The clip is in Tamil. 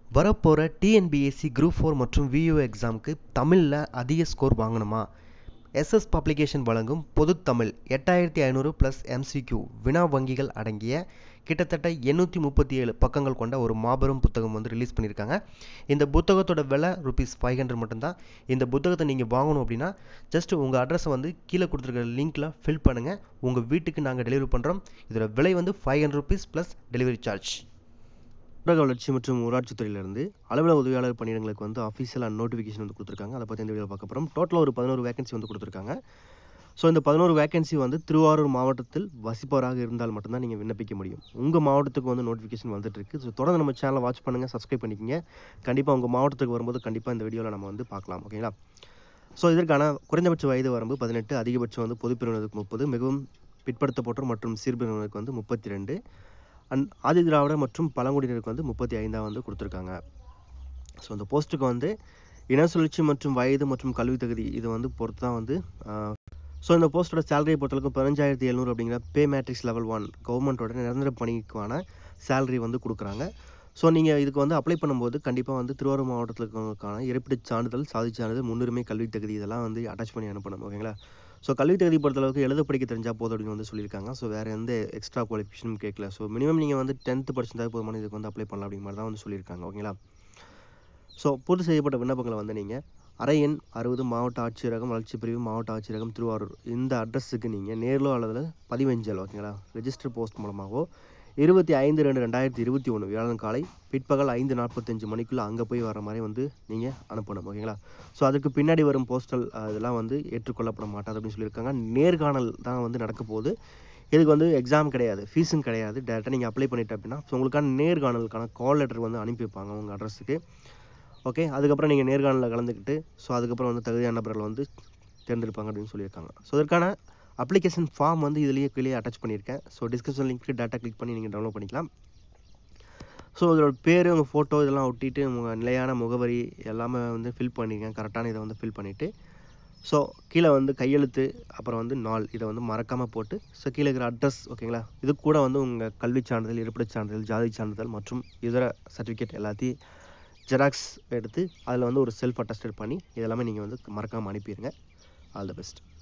வரப்போகிற டிஎன்பிஎஸ்சி குரூப் ஃபோர் மற்றும் வியூ எக்ஸாமுக்கு தமிழில் அதிக ஸ்கோர் வாங்கணுமா எஸ்எஸ் பப்ளிகேஷன் வழங்கும் பொதுத்தமிழ் எட்டாயிரத்தி ஐநூறு ப்ளஸ் எம்சிக்யூ வினா வங்கிகள் அடங்கிய கிட்டத்தட்ட எண்ணூற்றி முப்பத்தி ஏழு பக்கங்கள் கொண்ட ஒரு மாபெரும் புத்தகம் வந்து ரிலீஸ் பண்ணியிருக்காங்க இந்த புத்தகத்தோட விலை ருபீஸ் ஃபைவ் ஹண்ட்ரட் மட்டும்தான் இந்த புத்தகத்தை நீங்கள் வாங்கணும் அப்படின்னா ஜஸ்ட் உங்கள் அட்ரஸை வந்து கீழே கொடுத்துருக்க லிங்க்கில் ஃபில் பண்ணுங்கள் உங்கள் வீட்டுக்கு நாங்கள் டெலிவரி பண்ணுறோம் இதோட விலை வந்து five hundred rupees plus delivery charge ஊரக வளர்ச்சி மற்றும் ஊராட்சி துறையிலிருந்து அலுவலக உதவியாளர் பணியிடங்களுக்கு வந்து அஃபீஷியல் நோட்டிஃபிகேஷன் வந்து கொடுத்துருக்காங்க அதை பற்றி இந்த வீடியோ பார்க்க போகிறோம் டோட்டலாக ஒரு பதினோரு வேகன்சி வந்து கொடுத்துருக்காங்க ஸோ இந்த பதினோரு வேகன்சி வந்து திருவாரூர் மாவட்டத்தில் வசிப்பவராக இருந்தால் மட்டும்தான் நீங்கள் விண்ணப்பிக்க முடியும் உங்கள் மாவட்டத்துக்கு வந்து நோட்டிஃபிகேஷன் வந்துட்டு இருக்கு ஸோ தொடர்ந்து நம்ம சேனலை வாட்ச் பண்ணுங்கள் சப்ஸ்கிரைப் பண்ணிக்கங்க கண்டிப்பாக உங்கள் மாவட்டத்துக்கு வரும்போது கண்டிப்பாக இந்த வீடியோவில் நம்ம வந்து பார்க்கலாம் ஓகேங்களா ஸோ இதற்கான குறைந்தபட்ச வயது வரம்பு பதினெட்டு அதிகபட்சம் வந்து பொதுப்பிரிவினருக்கு முப்பது மிகவும் பிற்படுத்தப்பட்டோர் மற்றும் சிறுபிரிவினருக்கு வந்து முப்பத்தி ரெண்டு அண்ட் ஆதி திராவிடர் மற்றும் பழங்குடியினருக்கு வந்து முப்பத்தி ஐந்தாக வந்து கொடுத்துருக்காங்க ஸோ இந்த போஸ்ட்டுக்கு வந்து இன சுழற்சி மற்றும் வயது மற்றும் கல்வி தகுதி இது வந்து பொறுத்து தான் வந்து ஸோ இந்த போஸ்ட்டோட சேலரியை பொறுத்தளவுக்கு பதினஞ்சாயிரத்தி எழுநூறு அப்படிங்கிற பே மேட்ரிக்ஸ் லெவல் ஒன் கவர்மெண்ட்டோட நிரந்தர பணிக்கான சேலரி வந்து கொடுக்குறாங்க ஸோ நீங்கள் இதுக்கு வந்து அப்ளை பண்ணும்போது கண்டிப்பாக வந்து திருவாரூர் மாவட்டத்துக்கான இருப்பிடச் சான்றிதழ் சாதி சான்றிதழ் முன்னுரிமை கல்வி தகுதி இதெல்லாம் வந்து அட்டாச் பண்ணி அனுப்பணும் ஓகேங்களா ஸோ கல்வி தகுதி பொறுத்தளவுக்கு எழுத படிக்க தெரிஞ்சால் போதும் அப்படின்னு வந்து சொல்லியிருக்காங்க ஸோ வேறு எந்த எக்ஸ்ட்ரா குவாலிஃபிகேஷனும் கேட்கல ஸோ மினிமம் நீங்கள் வந்து டென்த்து படிச்சிருந்தால் போதுமான இதுக்கு வந்து அப்ளை பண்ணலாம் அப்படிங்கிற மாதிரி தான் வந்து சொல்லியிருக்காங்க ஓகேங்களா ஸோ பூர்த்தி செய்யப்பட்ட விண்ணப்பங்களை வந்து நீங்கள் அரை எண் அறுபது மாவட்ட ஆட்சியரகம் வளர்ச்சி பிரிவு மாவட்ட ஆட்சியரகம் திருவாரூர் இந்த அட்ரஸுக்கு நீங்கள் நேரிலோ அல்லது பதிவஞ்சல் ஓகேங்களா ரெஜிஸ்டர் போஸ்ட் மூலமாகவோ இருபத்தி ஐந்து ரெண்டு ரெண்டாயிரத்தி இருபத்தி ஒன்று வியாழன் காலை பிற்பகல் ஐந்து நாற்பத்தஞ்சு மணிக்குள்ளே அங்கே போய் வர மாதிரி வந்து நீங்கள் அனுப்பணும் ஓகேங்களா ஸோ அதுக்கு பின்னாடி வரும் போஸ்டல் இதெல்லாம் வந்து ஏற்றுக்கொள்ளப்பட மாட்டாது அப்படின்னு சொல்லியிருக்காங்க நேர்காணல் தான் வந்து நடக்க போகுது இதுக்கு வந்து எக்ஸாம் கிடையாது ஃபீஸும் கிடையாது டேரெக்டாக நீங்கள் அப்ளை பண்ணிட்டு அப்படின்னா ஸோ உங்களுக்கான நேர்காணலுக்கான கால் லெட்டர் வந்து அனுப்பி வைப்பாங்க உங்கள் அட்ரஸுக்கு ஓகே அதுக்கப்புறம் நீங்கள் நேர்காணலில் கலந்துக்கிட்டு ஸோ அதுக்கப்புறம் வந்து தகுதியான நபர்கள் வந்து தேர்ந்தெடுப்பாங்க அப்படின்னு சொல்லியிருக்காங்க ஸோ அதற்கான அப்ளிகேஷன் ஃபார்ம் வந்து இதுலேயே கீழே அட்டாச் பண்ணியிருக்கேன் ஸோ டிஸ்கிரிப்ஷன் லிங்க்கு டேட்டா கிளிக் பண்ணி நீங்கள் டவுன்லோட் பண்ணிக்கலாம் ஸோ இதோட பேர் உங்கள் ஃபோட்டோ இதெல்லாம் ஒட்டிட்டு உங்கள் நிலையான முகவரி எல்லாமே வந்து ஃபில் பண்ணியிருக்கேன் கரெக்டான இதை வந்து ஃபில் பண்ணிவிட்டு ஸோ கீழே வந்து கையெழுத்து அப்புறம் வந்து நாள் இதை வந்து மறக்காமல் போட்டு ஸோ கீழே இருக்கிற அட்ரஸ் ஓகேங்களா இது கூட வந்து உங்கள் கல்வி சான்றிதழ் இருப்பிடச் சான்றிதழ் ஜாதி சான்றிதழ் மற்றும் இதர சர்டிஃபிகேட் எல்லாத்தையும் ஜெராக்ஸ் எடுத்து அதில் வந்து ஒரு செல்ஃப் அட்டஸ்டட் பண்ணி இதெல்லாமே நீங்கள் வந்து மறக்காமல் அனுப்பிடுங்க ஆல் த பெஸ்ட்